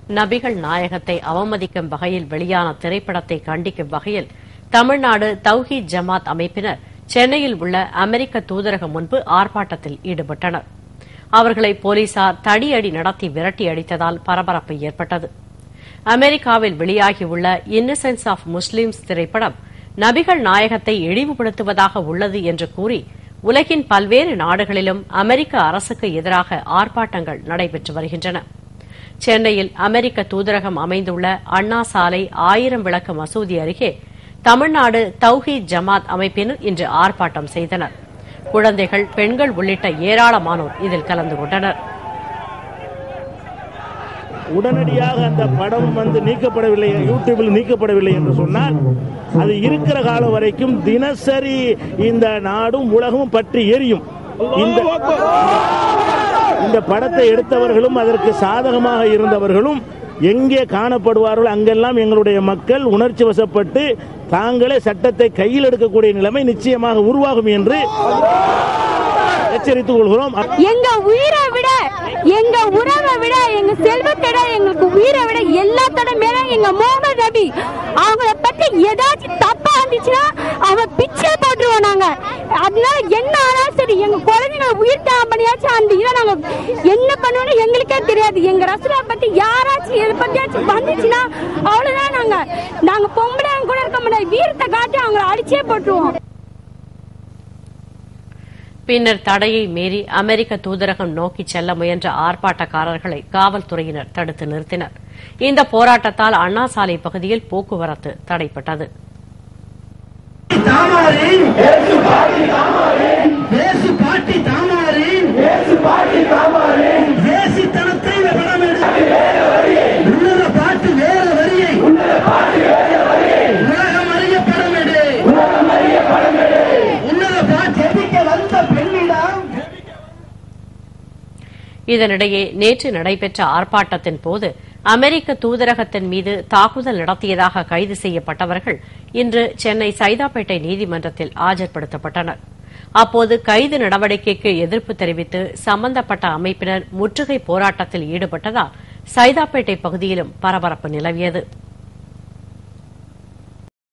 நபிகள் நாயகத்தை அவமதிக்கும் வகையில் வெளியான திரைப்படத்தை கண்டிக்கும் வகையில் தமிழ்நாடு தௌஹீத் ஜமாத் அமைப்பினர் சென்னையில் உள்ள அமெரிக்க தூதரகம் முன்பு ஆர்ப்பாட்டத்தில் ஈடுபட்டனர் அவர்களை போலீசார் தடியடி நடத்தி விரட்டி அடித்ததால் பரபரப்பு ஏற்பட்டது அமெரிக்காவில் வெளியாகியுள்ள இன்னசென்ஸ் ஆஃப் முஸ்லிம்ஸ் திரைப்படம் நபிகள் நாயகத்தை இழிவுபடுத்துவதாக உள்ளது என்று கூறி உலகின் பல்வேறு நாடுகளிலும் அமெரிக்க அரசுக்கு எதிராக ஆர்ப்பாட்டங்கள் நடைபெற்று வருகின்றன சென்னையில் அமெரிக்க தூதரகம் அமைந்துள்ள அண்ணா சாலை ஆயிரம் விளக்கு மசூதி அருகே தமிழ்நாடு தௌஹீத் ஜமாத் அமைப்பினர் இன்று ஆர்ப்பாட்டம் செய்தனர் குழந்தைகள் பெண்கள் உள்ளிட்ட ஏராளமானோர் இதில் கலந்து கொண்டனர் உடனடியாக அந்த படம் வந்து நீக்கப்படவில்லை யூடியூபில் நீக்கப்படவில்லை என்று சொன்னால் அது இருக்கிற காலம் வரைக்கும் தினசரி இந்த நாடும் உலகமும் பற்றி எரியும் இந்த இந்த படத்தை எடுத்தவர்களும் அதற்கு சாதகமாக இருந்தவர்களும் எங்கே காணப்படுவார்களோ அங்கெல்லாம் எங்களுடைய மக்கள் உணர்ச்சி வசப்பட்டு தாங்களே சட்டத்தை கையில் எடுக்கக்கூடிய நிலைமை நிச்சயமாக உருவாகும் என்று எச்சரித்துக் கொள்கிறோம் எங்க உயிரை விட எங்க உறவை விட எங்க செல்வத்தை விட எங்களுக்கு உயிரை விட எல்லாத்தோட மேல எங்க முகமது நபி அவங்கள பத்தி ஏதாச்சும் தப்பா இருந்துச்சுன்னா அவ பிச்சை போட்டுருவோம் நாங்க அதனால என்ன ஆனாலும் சரி எங்க குழந்தைங்களை உயிர் தான் பண்ணியாச்சும் அந்த இதை நாங்க என்ன பண்ணுவோம்னு எங்களுக்கே தெரியாது எங்க ரசூலா பத்தி யாராச்சும் எதை பத்தியாச்சும் வந்துச்சுன்னா அவ்வளவுதான் நாங்க நாங்க பொம்பளை கூட இருக்க முடியாது வீரத்தை காட்டி அவங்கள அடிச்சே போட்டுருவோம் பின்னர் தடையை மீறி அமெரிக்க தூதரகம் நோக்கி செல்ல முயன்ற ஆர்ப்பாட்டக்காரர்களை காவல்துறையினர் தடுத்து நிறுத்தினர் இந்த போராட்டத்தால் அண்ணா சாலை பகுதியில் போக்குவரத்து தடைப்பட்டது தாமாரி பேசு பாட்டி தாமாரி வேசித்தனத்தை படம் எடுத்து உன்னத பாட்டு வேற வரியை உலகம் அறிய படம் எடு உன்னத பாட்டு எதிக்க வந்த பெண்ணிடம் இதனிடையே நேற்று நடைபெற்ற ஆர்ப்பாட்டத்தின் போது அமெரிக்க தூதரகத்தின் மீது தாக்குதல் நடத்தியதாக கைது செய்யப்பட்டவர்கள் இன்று சென்னை சைதாப்பேட்டை நீதிமன்றத்தில் ஆஜர்படுத்தப்பட்டனர் அப்போது கைது நடவடிக்கைக்கு எதிர்ப்பு தெரிவித்து சம்பந்தப்பட்ட அமைப்பினர் முற்றுகை போராட்டத்தில் ஈடுபட்டதால் சைதாப்பேட்டை பகுதியிலும் பரபரப்பு நிலவியது